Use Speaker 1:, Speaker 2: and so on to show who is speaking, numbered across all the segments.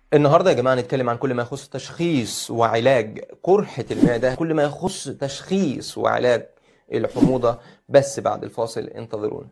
Speaker 1: النهارده يا جماعه نتكلم عن كل ما يخص تشخيص وعلاج قرحه المعده كل ما يخص تشخيص وعلاج الحموضه بس بعد الفاصل انتظرونا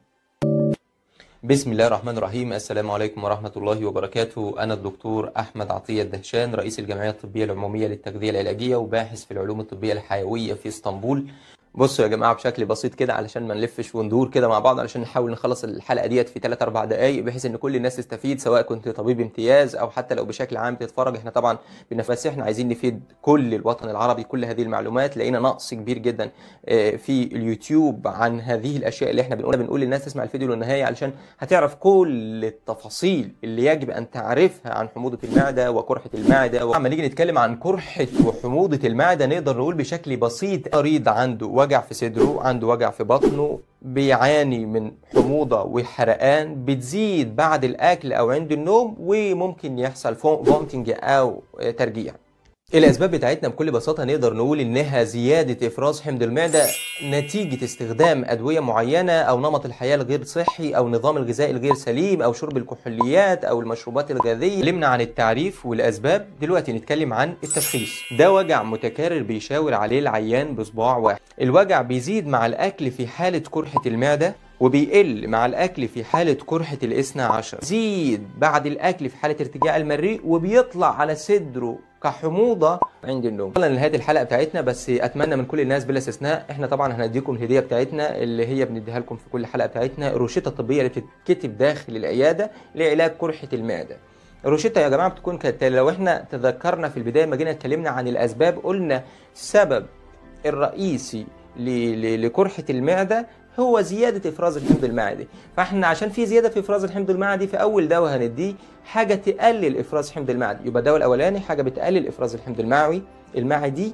Speaker 1: بسم الله الرحمن الرحيم السلام عليكم ورحمة الله وبركاته أنا الدكتور أحمد عطية الدهشان رئيس الجمعية الطبية العمومية للتغذية العلاجية وباحث في العلوم الطبية الحيوية في اسطنبول بصوا يا جماعة بشكل بسيط كده علشان ما نلفش وندور كده مع بعض علشان نحاول نخلص الحلقة ديت في 3 4 دقايق بحيث ان كل الناس تستفيد سواء كنت طبيب امتياز او حتى لو بشكل عام بتتفرج احنا طبعا بنفس احنا عايزين نفيد كل الوطن العربي كل هذه المعلومات لقينا نقص كبير جدا آه، في اليوتيوب عن هذه الاشياء اللي احنا بنقولها بنقول للناس تسمع الفيديو للنهاية علشان هتعرف كل التفاصيل اللي يجب ان تعرفها عن حموضة المعدة وقرحة المعدة ولما نيجي نتكلم عن قرحة وحموضة المعدة نقدر نقول بشكل بسيط مريض عنده وجع في صدره عنده وجع في بطنه بيعاني من حموضة وحرقان بتزيد بعد الأكل أو عند النوم وممكن يحصل فومتنج أو ترجيع الأسباب بتاعتنا بكل بساطة نقدر نقول إنها زيادة إفراز حمض المعدة نتيجة استخدام أدوية معينة أو نمط الحياة الغير صحي أو نظام الغذائي الغير سليم أو شرب الكحوليات أو المشروبات الغازية اتكلمنا عن التعريف والأسباب دلوقتي نتكلم عن التشخيص ده وجع متكرر بيشاور عليه العيان بصباع واحد الوجع بيزيد مع الأكل في حالة قرحة المعدة وبيقل مع الأكل في حالة قرحة الاثنى عشر زيد بعد الأكل في حالة ارتجاع المريء وبيطلع على صدره كحموضة عند النوم وصلنا لنهاية الحلقة بتاعتنا بس أتمنى من كل الناس بلا استثناء احنا طبعا هنديكم الهدية بتاعتنا اللي هي بنديها لكم في كل حلقة بتاعتنا الروشتة الطبية اللي بتتكتب داخل العيادة لعلاج قرحة المعدة الروشتة يا جماعة بتكون كالتالي لو احنا تذكرنا في البداية ما جينا اتكلمنا عن الأسباب قلنا سبب الرئيسي ل- ل- لقرحة المعدة هو زيادة إفراز الحمض المعدي فاحنا عشان في زيادة في إفراز الحمض المعدي في أول دواء هنديه حاجة تقلل إفراز حمض المعدي يبقى الدواء الأولاني حاجة بتقلل إفراز الحمض المعوي المعدي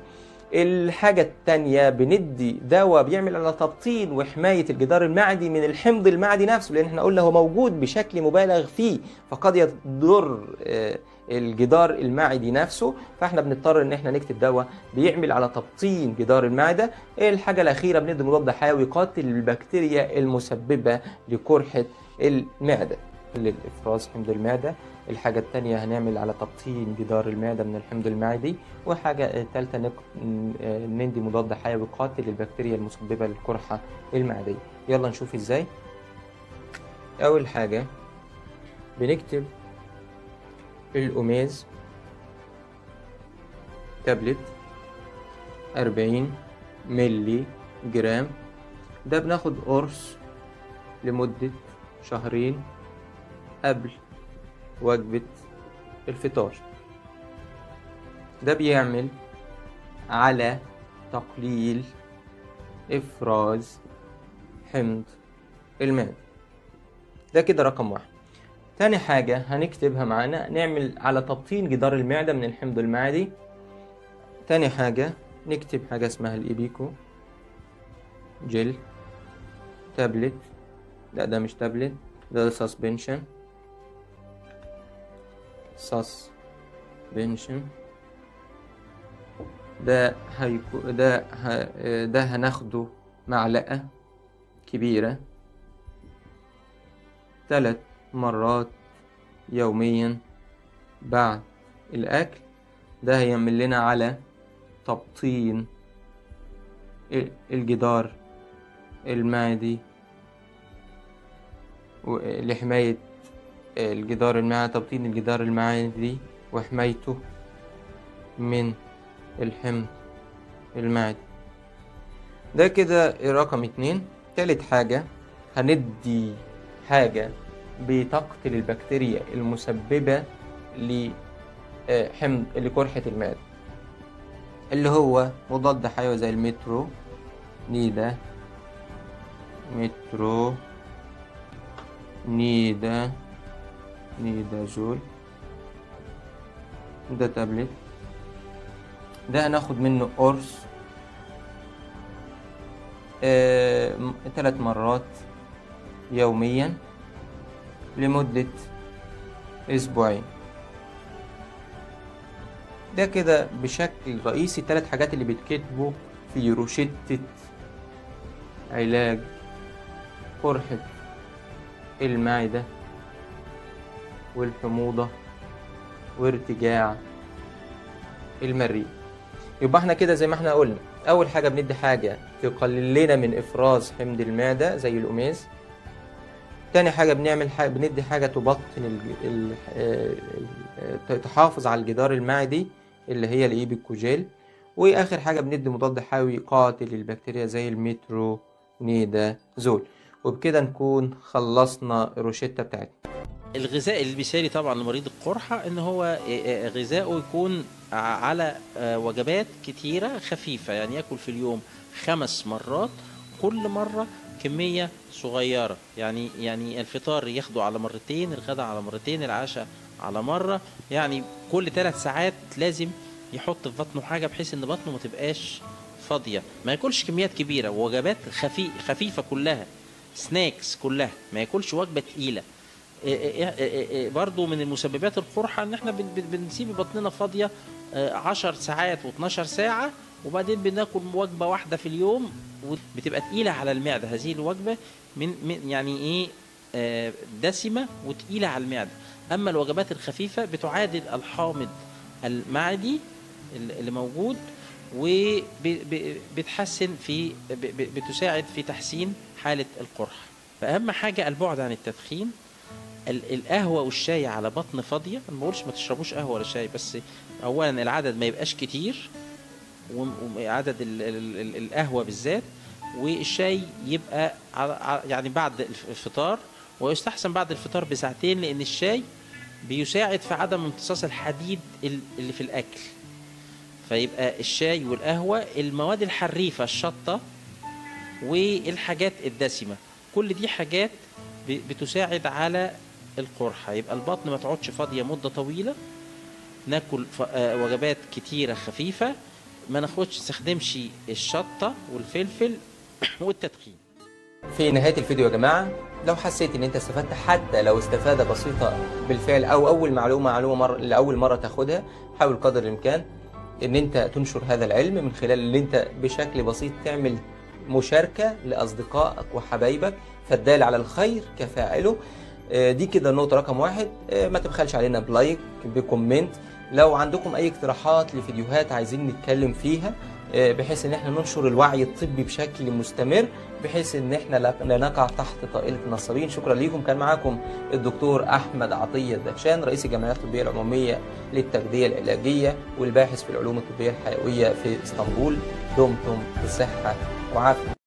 Speaker 1: الحاجة التانية بندي دواء بيعمل على تبطين وحماية الجدار المعدي من الحمض المعدي نفسه لأن احنا قلنا هو موجود بشكل مبالغ فيه فقد يضر آه، الجدار المعدي نفسه فاحنا بنضطر ان احنا نكتب دواء بيعمل على تبطين جدار المعدة الحاجة الأخيرة بندي مضاد حيوي قاتل البكتيريا المسببة لقرحة المعدة للإفراز حمض المعدة الحاجة التانية هنعمل على تبطين جدار المعدة من الحمض المعدي وحاجة تالتة نق- ن- آه، ندي مضاد حيوي قاتل للبكتيريا المسببة للقرحة المعدية يلا نشوف ازاي أول حاجة بنكتب الأوميز تابلت 40 ملي جرام ده بناخد قرص لمدة شهرين قبل وجبة الفطار ده بيعمل على تقليل إفراز حمض المعدة ده كده رقم واحد تاني حاجة هنكتبها معانا نعمل على تبطين جدار المعدة من الحمض المعدي تاني حاجة نكتب حاجة اسمها الإيبيكو جل تابلت لا ده مش تابلت ده سسبنشن سسبنشن ده هيكو ده ه... ده هناخده معلقة كبيرة ثلاث مرات يوميا بعد الأكل ده هيعمل لنا على تبطين ال- الجدار المعدي و- لحماية الجدار المعدي تبطين الجدار المعدي وحمايته من الحمض المعدي ده كده رقم اتنين تالت حاجة هندي حاجة بتقتل البكتيريا المسببة لحمض لقرحة المعدة اللي هو مضاد حيوي زي المترو نيدا مترو نيدا نيدا جول ده تابلت ده هناخد منه قرص آه م- تلات مرات يوميا لمدة أسبوعين ده كده بشكل رئيسي التلات حاجات اللي بيتكتبوا في روشتة علاج قرحة المعدة والحموضة وارتجاع المريء يبقى احنا كده زي ما احنا قلنا اول حاجه بندي حاجه تقلل لنا من افراز حمض المعده زي الأوميز تاني حاجه بنعمل حاجة بندي حاجه تبطن ال... ال... ال... تحافظ على الجدار المعدي اللي هي الايبيكوجيل واخر حاجه بندي مضاد حيوي قاتل للبكتيريا زي المترونيدازول وبكده نكون خلصنا الروشتة بتاعتنا
Speaker 2: الغذاء المثالي طبعا لمريض القرحة ان هو غذاؤه يكون على وجبات كتيرة خفيفة يعني ياكل في اليوم خمس مرات كل مرة كمية صغيرة يعني يعني الفطار ياخده على مرتين الغداء على مرتين العشاء على مرة يعني كل ثلاث ساعات لازم يحط في بطنه حاجة بحيث ان بطنه ما تبقاش فاضية ما ياكلش كميات كبيرة وجبات خفي خفيفة كلها سناكس كلها ما ياكلش وجبة تقيلة برضو من المسببات القرحة ان احنا بنسيب بطننا فاضية 10 ساعات و12 ساعة وبعدين بناكل وجبة واحدة في اليوم وبتبقى تقيلة على المعدة هذه الوجبة من, من يعني ايه دسمة وتقيلة على المعدة اما الوجبات الخفيفة بتعادل الحامض المعدي اللي موجود وبتحسن في بتساعد في تحسين حالة القرحة فأهم حاجة البعد عن التدخين القهوة والشاي على بطن فاضية أنا ما بقولش ما تشربوش قهوة ولا شاي بس أولا العدد ما يبقاش كتير وعدد القهوة بالذات والشاي يبقى يعني بعد الفطار ويستحسن بعد الفطار بساعتين لأن الشاي بيساعد في عدم امتصاص الحديد اللي في الأكل فيبقى الشاي والقهوة المواد الحريفة الشطة والحاجات الدسمة كل دي حاجات بتساعد على القرحة يبقى البطن ما تقعدش فاضية مدة طويلة ناكل وجبات كتيرة خفيفة ما ناخدش نستخدمش الشطة والفلفل والتدخين
Speaker 1: في نهاية الفيديو يا جماعة لو حسيت ان انت استفدت حتى لو استفادة بسيطة بالفعل او اول معلومة معلومة مرة لأول مرة تاخدها حاول قدر الامكان ان انت تنشر هذا العلم من خلال اللي انت بشكل بسيط تعمل مشاركة لأصدقائك وحبايبك فالدال على الخير كفاعله دي كده النقطة رقم واحد ما تبخلش علينا بلايك بكومنت لو عندكم أي اقتراحات لفيديوهات عايزين نتكلم فيها بحيث ان احنا ننشر الوعي الطبي بشكل مستمر بحيث ان احنا لا نقع تحت طائلة النصابين شكرا ليكم كان معاكم الدكتور احمد عطية الدهشان رئيس الجمعيات الطبية العمومية للتغذية العلاجية والباحث في العلوم الطبية الحيوية في اسطنبول دمتم بصحة وعافية